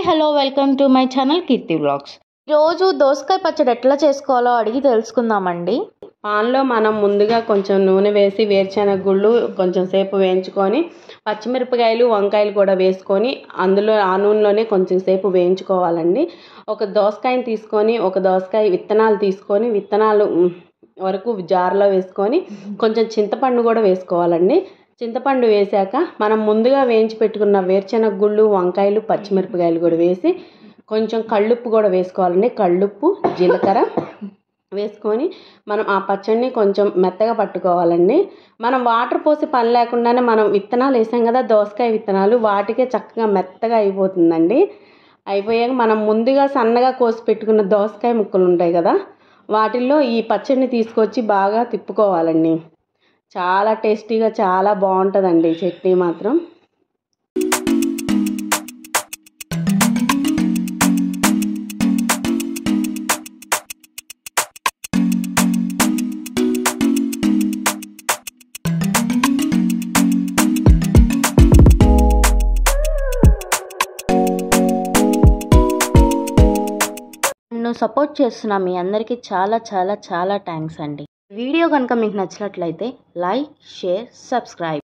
hello welcome to my channel Keerthi vlogs రోజు దోసకాయ పచ్చడి ఎట్లా చేసుకోవాలో అడిగి తెలుసుకుందామండి పాన్లో మనం ముందుగా కొంచెం నూనె వేసి వేరుశెనగ గుళ్ళు కొంచెం సేపు వేయించుకొని పచ్చిమిరపకాయలు వంకాయలు కూడా వేసుకొని అందులో ఆ నూనెలోనే కొంచెం సేపు వేయించుకోవాలండి ఒక దోసకాయని తీసుకొని ఒక దోసకాయ విత్తనాలు తీసుకొని విత్తనాలు ఉమ్, వరకు జార్లో వేసుకొని కొంచెం చింతపండు కూడా వేసుకోవాలండి చింతపండు వేశాక మనం ముందుగా వేయించి పెట్టుకున్న వేరుశెనగ గుళ్ళు వంకాయలు పచ్చిమిరపకాయలు కూడా వేసి కొంచెం కళ్ళుప్పు కూడా వేసుకోవాలండి కళ్ళుప్పు జీలకర్ర వేసుకొని మనం ఆ పచ్చడిని కొంచెం మెత్తగా పట్టుకోవాలండి మనం వాటర్ పోసి పని లేకుండానే మనం విత్తనాలు వేసాం కదా దోసకాయ విత్తనాలు వాటికే చక్కగా మెత్తగా అయిపోతుందండి అయిపోయాక మనం ముందుగా సన్నగా కోసి పెట్టుకున్న దోసకాయ ముక్కలు ఉంటాయి కదా వాటిల్లో ఈ పచ్చడిని తీసుకొచ్చి బాగా తిప్పుకోవాలండి చాలా టేస్టీగా చాలా బాగుంటుందండి ఈ చట్నీ మాత్రం నన్ను సపోర్ట్ చేస్తున్న మీ అందరికీ చాలా చాలా చాలా థ్యాంక్స్ అండి వీడియో కనుక మీకు నచ్చినట్లయితే లైక్ షేర్ సబ్స్క్రైబ్